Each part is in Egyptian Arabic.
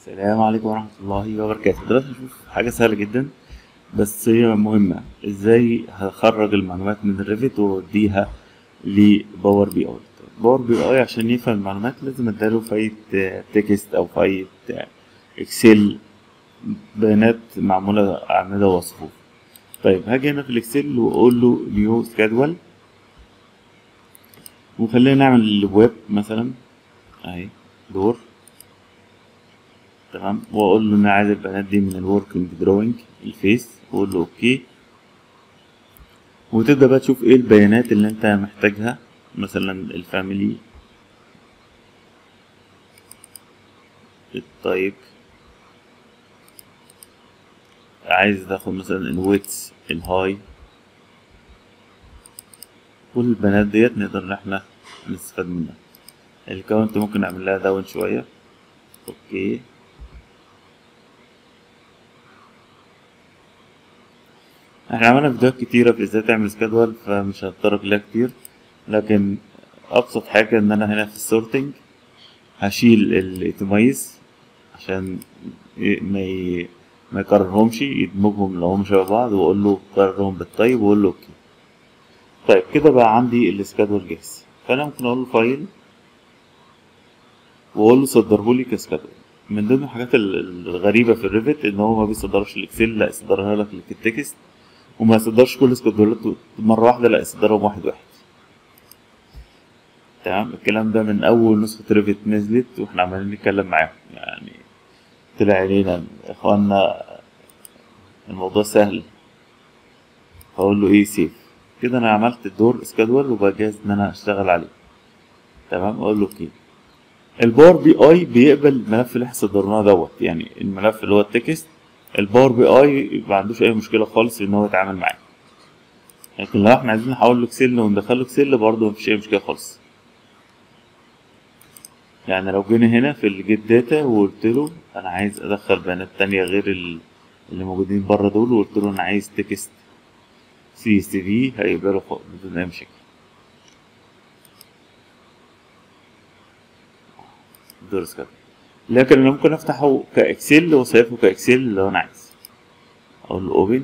السلام عليكم ورحمة الله وبركاته دلوقتي هنشوف حاجة سهلة جدا بس هي مهمة ازاي هخرج المعلومات من الريفت واوديها لباور بي اي باور بي اي عشان يفهم المعلومات لازم اداله فايل تكست او فايل اكسل بيانات معمولة أعمدة وصفوف طيب هاجي هنا في الاكسل واقول له نيو سكادول وخلينا نعمل الويب مثلا اهي دور تمام واقول له ان انا عايز البيانات دي من الوركينج دروينج الفيس واقول له اوكي وتبدا بقى تشوف ايه البيانات اللي انت محتاجها مثلا الفاميلي التايب عايز تاخد مثلا الويتس الهاي كل البيانات ديت نقدر ان احنا نستفاد منها الكاونت ممكن نعمل لها داون شويه اوكي احنا عملنا فيديوهات كتيرة في ازاي تعمل سكادول فمش هتطرق لها كتير لكن ابسط حاجة ان انا هنا في السورتنج هشيل الايتمايز عشان ما ي... ما يكررهمش يدمجهم لو هم شبه بعض واقول له كررهم بالطيب واقول له اوكي طيب كده بقى عندي السكادول جاهز فانا ممكن اقول له فايل واقول له صدره لي كسكادول من ضمن الحاجات الغريبة في الريفت ان هو ما بيصدرش الاكسل لا يصدرها لك التكست وما يصدرش كل سكادولاته مرة واحدة لا يصدرهم واحد واحد تمام الكلام ده من أول نسخة ريفت نزلت واحنا عمالين نتكلم معاهم يعني طلع علينا يا اخوانا الموضوع سهل هقول له ايه سيف كده انا عملت الدور سكادول وبقى جاهز ان انا اشتغل عليه تمام اقول له اوكي الباور بي اي بيقبل الملف اللي احنا صدرناه دوت يعني الملف اللي هو التكست الباور بي اي ما عندوش اي مشكله خالص ان هو يتعامل معاه لكن لو احنا عايزين نحول له اكسل وندخله اكسل برضه مفيش اي مشكله خالص يعني لو جينا هنا في الجيت داتا وقلت له انا عايز ادخل بيانات تانية غير اللي موجودين بره دول وقلت له انا عايز تكست سي اس في هيقبله بدون اي مشاكل دورس كده لكن انا ممكن افتحه كاكسل وصيفه كاكسل لو انا عايز اقول له اوبن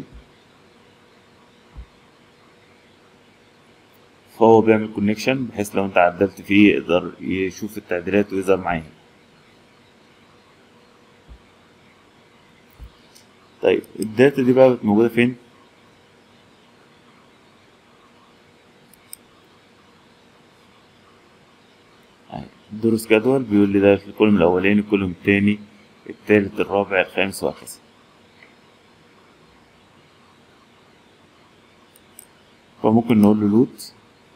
فهو بيعمل كونكشن بحيث لو انت عدلت فيه يقدر يشوف التعديلات ويظهر معايا طيب الداتا دي بقى موجودة فين؟ دور سكادول بيقول لي ده في الكولوم الاولاني الكولوم التاني التالت الرابع الخامس وهكذا فممكن نقول له لوت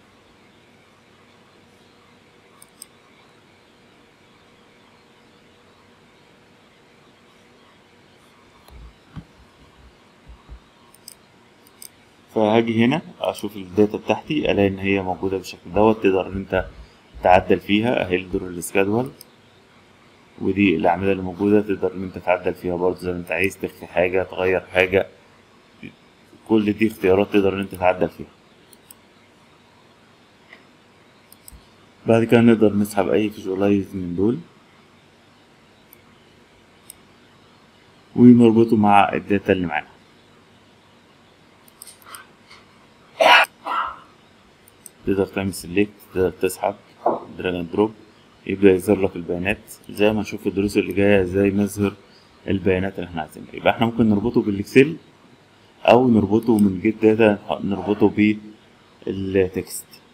فهاجي هنا اشوف الداتا بتاعتي الاقي ان هي موجوده بالشكل دوت تقدر ان انت تعدل فيها اهي الدور السكادول ودي الاعمده اللي موجوده تقدر ان انت تعدل فيها برضه زي ما انت عايز تخفي حاجه تغير حاجه كل دي اختيارات تقدر ان انت تعدل فيها بعد كده نقدر نسحب اي فيجوالايز من دول ونربطه مع الداتا اللي معانا تقدر تعمل سيلكت تقدر تسحب دراج اند دروب يبدا يظهر لك البيانات زي ما نشوف الدروس اللي جايه ازاي نظهر البيانات اللي احنا عايزينها يبقى احنا ممكن نربطه بالاكسل او نربطه من جيت داتا نربطه بالتكست